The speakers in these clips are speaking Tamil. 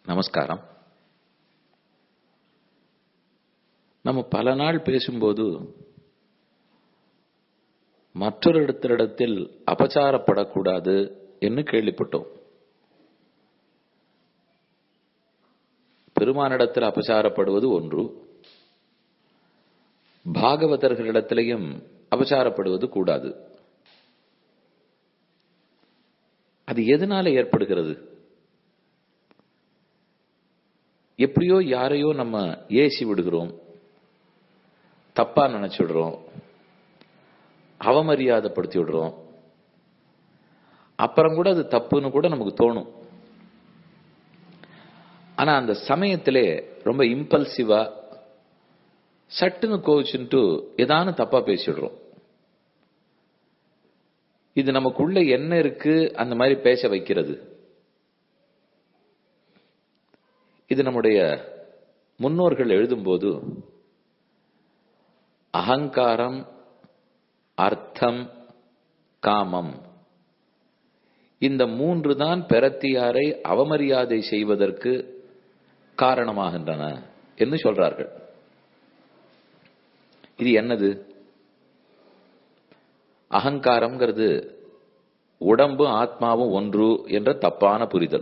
நமஸ்காரம் நம்ம பல நாள் பேசும்போது மற்றொரு இடத்திலிடத்தில் அபச்சாரப்படக்கூடாது என்று கேள்விப்பட்டோம் பெருமானிடத்தில் அபச்சாரப்படுவது ஒன்று பாகவதர்களிடத்திலையும் அபச்சாரப்படுவது கூடாது அது எதனால ஏற்படுகிறது எப்படியோ யாரையோ நம்ம ஏசி விடுகிறோம் தப்பா நினைச்சுடுறோம் அவமரியாதைப்படுத்தி விடுறோம் அப்புறம் கூட அது தப்புன்னு கூட நமக்கு தோணும் ஆனா அந்த சமயத்திலே ரொம்ப இம்பல்சிவா சட்டுன்னு கோவிச்சுட்டு ஏதானு தப்பா பேசிடுறோம் இது நமக்குள்ள என்ன இருக்கு அந்த மாதிரி பேச வைக்கிறது இது நம்முடைய முன்னோர்கள் எழுதும்போது அகங்காரம் அர்த்தம் காமம் இந்த மூன்று தான் பெறத்தியாரை அவமரியாதை செய்வதற்கு காரணமாகின்றன என்று சொல்றார்கள் இது என்னது அகங்காரம்ங்கிறது உடம்பு ஆத்மாவும் ஒன்று என்ற தப்பான புரிதல்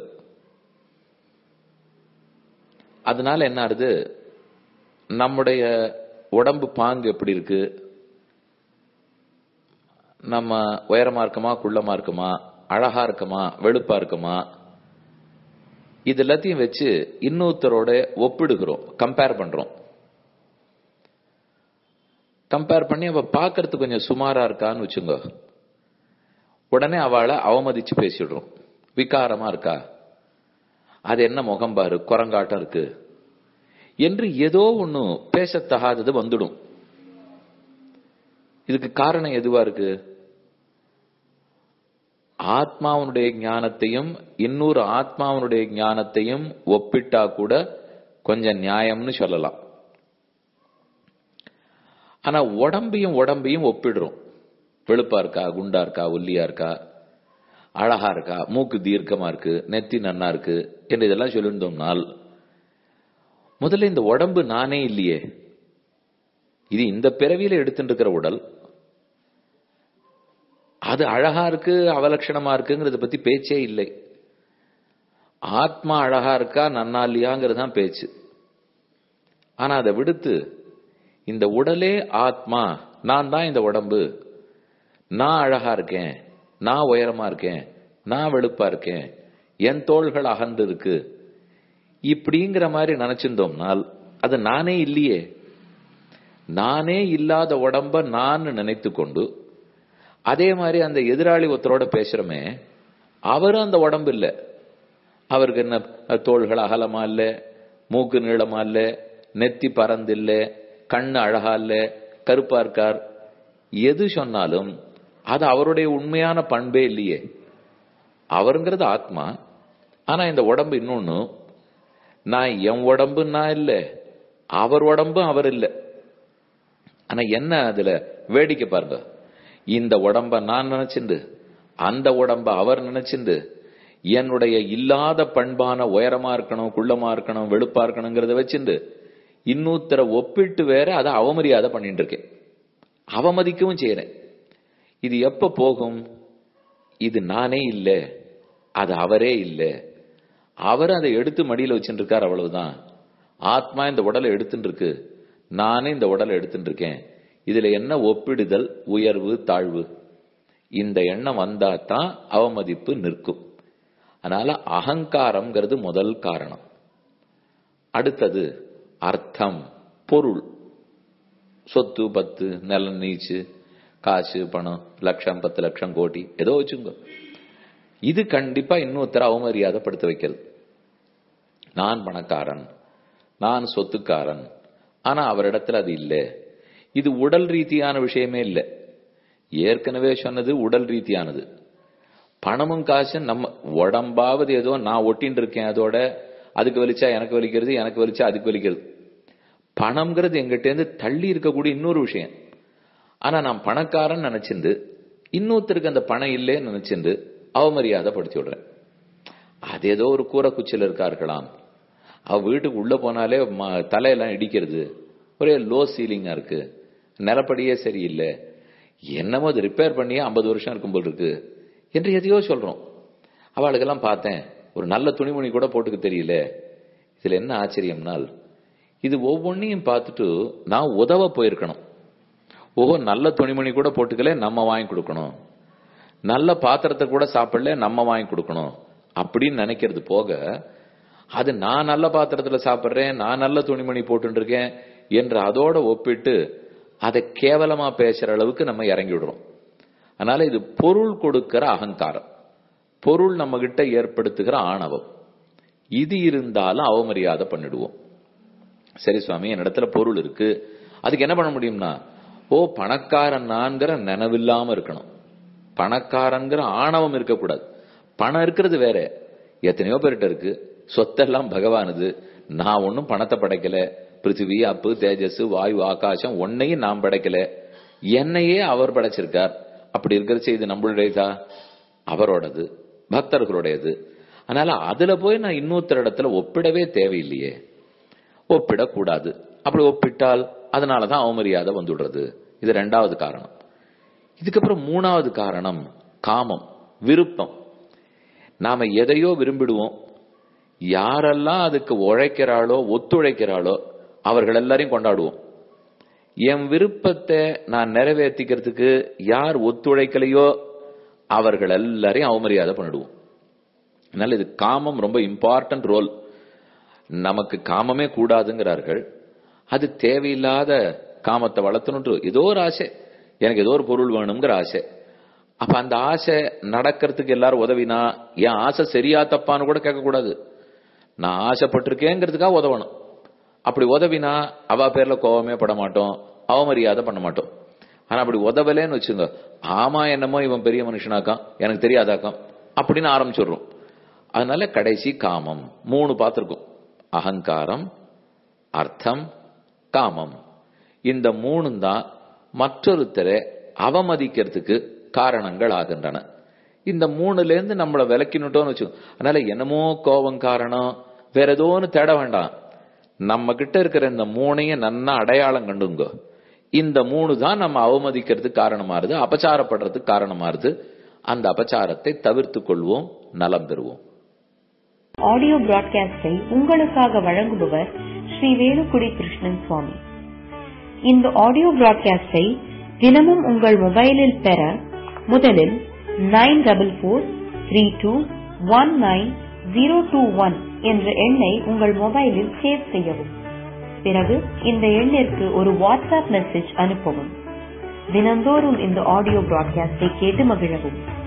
அதனால என்ன ஆகுது நம்முடைய உடம்பு பாங்கு எப்படி இருக்கு நம்ம உயரமா இருக்குமா குள்ளமா இருக்குமா அழகா இருக்குமா வெளுப்பா இருக்குமா இது எல்லாத்தையும் வச்சு இன்னொருத்தரோட ஒப்பிடுகிறோம் கம்பேர் பண்றோம் கம்பேர் பண்ணி அவ பாக்குறதுக்கு கொஞ்சம் சுமாரா இருக்கான்னு வச்சுங்க உடனே அவளை அவமதிச்சு பேசிடுறோம் விகாரமா இருக்கா அது என்ன முகம் பாரு குரங்காட்டம் இருக்கு என்று ஏதோ ஒண்ணு பேசத்தகாதது வந்துடும் இதுக்கு காரணம் எதுவா இருக்கு ஆத்மாவனுடைய ஞானத்தையும் இன்னொரு ஆத்மாவனுடைய ஞானத்தையும் ஒப்பிட்டா கூட கொஞ்சம் நியாயம்னு சொல்லலாம் ஆனா உடம்பையும் உடம்பையும் ஒப்பிடுறோம் வெளுப்பா இருக்கா குண்டா இருக்கா ஒல்லியா இருக்கா அழகா இருக்கா மூக்கு தீர்க்கமா இருக்கு நெத்தி நன்னா இருக்கு என்று இதெல்லாம் சொல்லியிருந்தோம்னால் முதல்ல இந்த உடம்பு நானே இல்லையே இது இந்த பிறவியில எடுத்துட்டு இருக்கிற உடல் அது அழகா இருக்கு அவலட்சணமா இருக்குங்கிறத பத்தி பேச்சே இல்லை ஆத்மா அழகா இருக்கா நன்னா இல்லையாங்கிறது தான் பேச்சு ஆனா அதை விடுத்து இந்த உடலே ஆத்மா நான் தான் இந்த உடம்பு நான் அழகா இருக்கேன் நான் உயரமா இருக்கேன் நான் வெளுப்பா இருக்கேன் என் தோள்கள் அகன்று இருக்கு இப்படிங்கிற மாதிரி நினைச்சிருந்தோம்னால் அது நானே இல்லையே நானே இல்லாத உடம்ப நான் நினைத்து கொண்டு அதே மாதிரி அந்த எதிராளி ஒருத்தரோட பேசுறமே அவரும் அந்த உடம்பு இல்லை அவருக்கு என்ன தோள்கள் அகலமா இல்ல மூக்கு நீளமா இல்ல நெத்தி பறந்து இல்ல கண்ணு அழகா இல்ல கருப்பா இருக்கார் எது சொன்னாலும் அது அவருடைய உண்மையான பண்பே இல்லையே அவருங்கிறது ஆத்மா ஆனா இந்த உடம்பு இன்னொன்னு நான் என் உடம்பு நான் இல்ல அவர் உடம்பு அவர் இல்லை ஆனா என்ன அதுல வேடிக்கை பாருங்க இந்த உடம்ப நான் நினைச்சுண்டு அந்த உடம்ப அவர் நினைச்சுண்டு என்னுடைய இல்லாத பண்பான உயரமா இருக்கணும் குள்ளமா இருக்கணும் வெளுப்பா இருக்கணுங்கிறத வச்சுண்டு இன்னொருத்தர ஒப்பிட்டு வேற அதை அவமரியாதை பண்ணிட்டு இருக்கேன் அவமதிக்கவும் செய்யறேன் இது எப்ப போகும் இது நானே இல்ல அது அவரே இல்ல அவர் அதை எடுத்து மடியில வச்சுட்டு இருக்கார் அவ்வளவுதான் ஆத்மா இந்த உடலை எடுத்துட்டு இருக்கு நானே இந்த உடலை எடுத்துட்டு இருக்கேன் இதுல என்ன ஒப்பிடுதல் உயர்வு தாழ்வு இந்த எண்ணம் வந்தா தான் அவமதிப்பு நிற்கும் அதனால அகங்காரம்ங்கிறது முதல் காரணம் அடுத்தது அர்த்தம் பொருள் சொத்து பத்து நிலம் நீச்சு காசு பணம் லட்சம் பத்து லட்சம் கோடி ஏதோ வச்சுங்க இது கண்டிப்பா இன்னொருத்தர அவமரியாதைப்படுத்த வைக்கிறது நான் பணக்காரன் நான் சொத்துக்காரன் ஆனா அவரிடத்துல அது இல்லை இது உடல் ரீதியான விஷயமே இல்லை ஏற்கனவே சொன்னது உடல் ரீதியானது பணமும் காசு நம்ம உடம்பாவது ஏதோ நான் ஒட்டின்னு இருக்கேன் அதோட அதுக்கு வலிச்சா எனக்கு வலிக்கிறது எனக்கு வலிச்சா அதுக்கு வலிக்கிறது பணம்ங்கிறது எங்கிட்டேருந்து தள்ளி இருக்கக்கூடிய இன்னொரு விஷயம் ஆனா நான் பணக்காரன் நினைச்சிருந்து இன்னொருத்தருக்கு அந்த பணம் இல்லைன்னு நினைச்சிருந்து அவமரியாதை படுத்தி விடுறேன் அது ஏதோ ஒரு கூரை குச்சியில் இருக்கா இருக்கலாம் அவ வீட்டுக்கு உள்ள போனாலே ம- தலையெல்லாம் இடிக்கிறது ஒரே லோ சீலிங்கா இருக்கு நிலப்படியே சரியில்லை என்னமோ அது ரிப்பேர் பண்ணியே ஐம்பது வருஷம் இருக்கும் போல் இருக்கு என்று எதையோ சொல்றோம் அவளுக்கெல்லாம் பார்த்தேன் ஒரு நல்ல துணிமணி கூட போட்டுக்க தெரியல இதுல என்ன ஆச்சரியம்னால் இது ஒவ்வொன்றையும் பார்த்துட்டு நான் உதவ போயிருக்கணும் ஓஹோ நல்ல துணிமணி கூட போட்டுக்கல நம்ம வாங்கி கொடுக்கணும் நல்ல பாத்திரத்தை கூட சாப்பிடல நம்ம வாங்கி கொடுக்கணும் அப்படின்னு நினைக்கிறது போக அது நான் நல்ல பாத்திரத்துல சாப்பிடுறேன் நான் நல்ல துணிமணி போட்டுட்டு இருக்கேன் என்று அதோட ஒப்பிட்டு அதை கேவலமா பேசுற அளவுக்கு நம்ம இறங்கி விடுறோம் அதனால இது பொருள் கொடுக்கிற அகங்காரம் பொருள் நம்ம கிட்ட ஏற்படுத்துகிற ஆணவம் இது இருந்தாலும் அவமரியாதை பண்ணிடுவோம் சரி சுவாமி என்னிடத்துல பொருள் இருக்கு அதுக்கு என்ன பண்ண முடியும்னா ஓ பணக்காரன் நான்கிற நினைவில்லாம இருக்கணும் பணக்காரங்கிற ஆணவம் இருக்கக்கூடாது பணம் இருக்கிறது வேற எத்தனையோ பேர்கிட்ட இருக்கு சொத்தெல்லாம் பகவானது நான் ஒன்னும் பணத்தை படைக்கல பிருத்திவி அப்பு தேஜஸ் வாயு ஆகாசம் ஒன்னையும் நான் படைக்கல என்னையே அவர் படைச்சிருக்கார் அப்படி இருக்கிற செய்தி நம்மளுடையதா அவரோடது பக்தர்களுடையது அதனால அதுல போய் நான் இன்னொருத்தர் இடத்துல ஒப்பிடவே தேவையில்லையே ஒப்பிடக்கூடாது அப்படி ஒப்பிட்டால் அதனாலதான் அவமரியாதை வந்துடுறது இது ரெண்டாவது காரணம் இதுக்கப்புறம் மூணாவது காரணம் காமம் விருப்பம் நாம எதையோ விரும்பிடுவோம் யாரெல்லாம் அதுக்கு உழைக்கிறாளோ ஒத்துழைக்கிறாளோ அவர்கள் எல்லாரையும் கொண்டாடுவோம் என் விருப்பத்தை நான் நிறைவேற்றிக்கிறதுக்கு யார் ஒத்துழைக்கலையோ அவர்கள் எல்லாரையும் அவமரியாதை பண்ணிடுவோம் அதனால இது காமம் ரொம்ப இம்பார்ட்டன்ட் ரோல் நமக்கு காமமே கூடாதுங்கிறார்கள் அது தேவையில்லாத காமத்தை வளர்த்தணுட்டு ஏதோ ஒரு ஆசை எனக்கு ஏதோ ஒரு பொருள் வேணுங்கிற ஆசை அப்ப அந்த ஆசை நடக்கிறதுக்கு எல்லாரும் உதவினா என் ஆசை சரியா தப்பான்னு கூட கேட்கக்கூடாது நான் ஆசைப்பட்டிருக்கேங்கிறதுக்காக உதவணும் அப்படி உதவினா அவ பேர்ல கோவமே பட மாட்டோம் அவமரியாதை பண்ண மாட்டோம் ஆனா அப்படி உதவலேன்னு வச்சுங்க ஆமா என்னமோ இவன் பெரிய மனுஷனாக்கான் எனக்கு தெரியாதாக்காம் அப்படின்னு ஆரம்பிச்சிடுறோம் அதனால கடைசி காமம் மூணு பார்த்திருக்கோம் அகங்காரம் அர்த்தம் காமம் இந்த மூணும் தான் மற்றொருத்தரை அவமதிக்கிறதுக்கு காரணங்கள் ஆகின்றன இந்த மூணுல இருந்து நம்மளை விலக்கினுட்டோம்னு வச்சுக்கோ அதனால என்னமோ கோபம் காரணம் வேற ஏதோ ஒன்று தேட வேண்டாம் நம்ம கிட்ட இருக்கிற இந்த மூணையும் நன்னா அடையாளம் கண்டுங்க இந்த மூணு தான் நம்ம அவமதிக்கிறதுக்கு காரணமாறுது அபச்சாரப்படுறதுக்கு காரணமாறுது அந்த அபச்சாரத்தை தவிர்த்து கொள்வோம் நலம் பெறுவோம் ஆடியோ பிராட்காஸ்டை உங்களுக்காக வழங்குபவர் ஸ்ரீ வேலுக்குடி கிருஷ்ணன் சுவாமி இந்த ஆடியோ பிராட்காஸ்டை தினமும் உங்கள் மொபைலில் பெற முதலில் nine double four three two one nine zero two one என்ற எண்ணை உங்கள் மொபைலில் சேவ் செய்யவும் பிறகு இந்த எண்ணிற்கு ஒரு வாட்ஸ்அப் மெசேஜ் அனுப்பவும் தினந்தோறும் இந்த ஆடியோ பிராட்காஸ்டை கேட்டு மகிழவும்